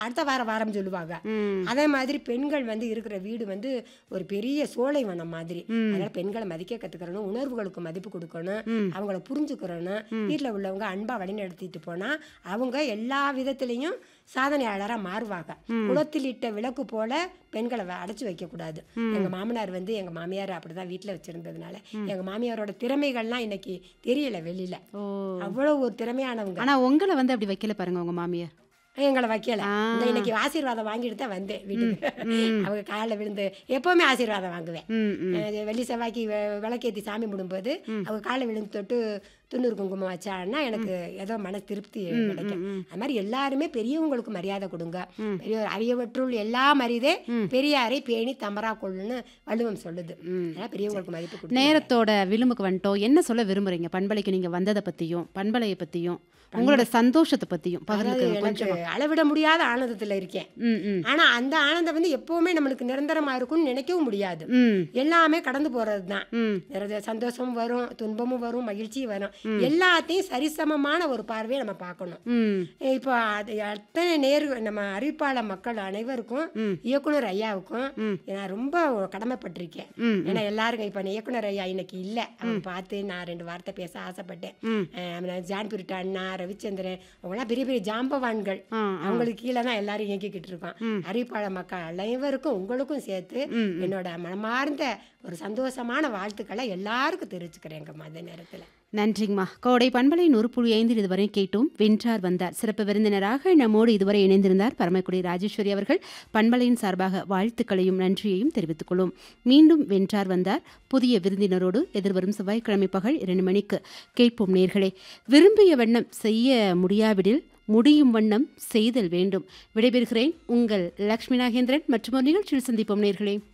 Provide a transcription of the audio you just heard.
அடுத்த வாரம் வாரம் சொல்லுவாங்க ம் அதே மாதிரி பெண்கள் வந்து இருக்கிற வீடு வந்து ஒரு பெரிய சோலைவனம் மாதிரி ம். அதனால பெண்களை மதிக்க கத்துக்கிறணும் உணர்வுகளுக்கு மதிப்பு கொடுக்கணும் ம். அவங்கள புரிஞ்சுக்கிறணும் வீட்டில் உள்ளவங்க அன்பா வழிநடத்திட்டு போனா அவங்க எல்லா விதத்திலையும் சாதனையாளரா மாறுவாங்க குளத்தில் இட்ட விளக்கு போல பெண்களை வ- அடைச்சு வைக்க கூடாது எங்க மாமனார் வந்து எங்க மாமியார் அப்படிதான் வீட்டில் வச்சிருந்ததுனால எங்க மாமியாரோட திறமைகள்லாம் இன்னைக்கு தெரியல வெளியில ஓ அவ்வளவு ஒரு திறமையானவங்க ஆனா உங்களை வந்து அப்படி வைக்கல பாருங்க உங்க மாமியார் எங்களை வைக்கல ஆ. இந்த இன்னைக்கு ஆசீர்வாதம் வாங்கிட்டு தான் வந்தேன் வீட்டுக்கு ம். அவங்க காலில் விழுந்து எப்பவுமே ஆசீர்வாதம் வாங்குவேன் ம் ம் அஹ் வெள்ளி செவ்வாய்க்கு வெ- விளக்கேத்தி சாமி கும்பிடும்போது அவங்க காலை விழுந்து தொட்டு துண்ணூறு குங்குமம் வச்சான்னா எனக்கு ஏதோ மன திருப்தி கிடைக்கும் அது மாதிரி எல்லாருமே பெரியவங்களுக்கு மரியாதை கொடுங்க பெரிய அரியவற்றுள் எல்லாம் அரிதே பெரியாரை பேணி தமரா கொள்ளுன்னு வள்ளுவம் சொல்லுது அதனால பெரியவங்களுக்கு மதிப்பு கொடுங்க நேரத்தோட விளிம்புக்கு வந்துட்டோம் என்ன சொல்ல விரும்புறீங்க பண்பலைக்கு நீங்க வந்ததை பத்தியும் பண்பலையை பத்தியும் உங்களோட சந்தோஷத்தை பத்தியும் அதாவது பகிர்ந்துக்க எனக்கு கொஞ்சம் அளவிட முடியாத ஆனந்தத்துல இருக்கேன் ம் ம் ஆனா அந்த ஆனந்தம் வந்து எப்பவுமே நம்மளுக்கு நிரந்தரமா இருக்கும்னு நினைக்கவும் முடியாது ம் எல்லாமே கடந்து போறது தான் ம் சந்தோஷமும் வரும் துன்பமும் வரும் மகிழ்ச்சியும் வரும் எல்லாத்தையும் சரிசமமான ஒரு பார்வையை நம்ம பார்க்கணும் ம் இப்போ அது அத்தனை நேர் நம்ம அறிவிப்பாளர் மக்கள் அனைவருக்கும் ம். இயக்குனர் ஐயாவுக்கும் ம். நான் ரொம்ப கடமைப்பட்டிருக்கேன் ம் ஏன்னா எல்லாருக்கும் இப்போ இயக்குனர் ஐயா இன்னைக்கு இல்லை அவங்க பார்த்து நான் ரெண்டு வார்த்தை பேச ஆசைப்பட்டேன் ம் அஹ் ஜான் பிரிட்டா அண்ணா ரவிச்சந்திரன் அவங்களாம் பெரிய பெரிய ஜாம்பவான்கள் ஆ அவங்களுக்கு கீழே தான் எல்லாரும் இயக்கிக்கிட்டு இருக்கோம் அறிவிப்பாளர் மக்கள் அனைவருக்கும் உங்களுக்கும் சேர்த்து ம், என்னோட மனமார்ந்த ஒரு சந்தோஷமான வாழ்த்துக்களை எல்லாருக்கும் தெரிவிச்சுக்கிறேங்க மத நேரத்தில் நன்றிங்கம்மா கோடை பண்பலை நூறு புள்ளி ஐந்தில் இதுவரை கேட்டோம் வென்றார் வந்தார் சிறப்பு விருந்தினராக நம்மோடு இதுவரை இணைந்திருந்தார் பரமக்குடி ராஜேஸ்வரி அவர்கள் பண்பலையின் சார்பாக வாழ்த்துக்களையும் நன்றியையும் தெரிவித்துக் கொள்ளும் மீண்டும் வென்றார் வந்தார் புதிய விருந்தினரோடு எதிர்வரும் செவ்வாய்க்கிழமை பகல் இரண்டு மணிக்கு கேட்போம் நேர்களே விரும்பிய வண்ணம் செய்ய முடியாவிடில் முடியும் வண்ணம் செய்தல் வேண்டும் விடைபெறுகிறேன் உங்கள் லக்ஷ்மி நாகேந்திரன் மற்றும் ஒரு நிகழ்ச்சியில் சந்திப்போம் நேர்களே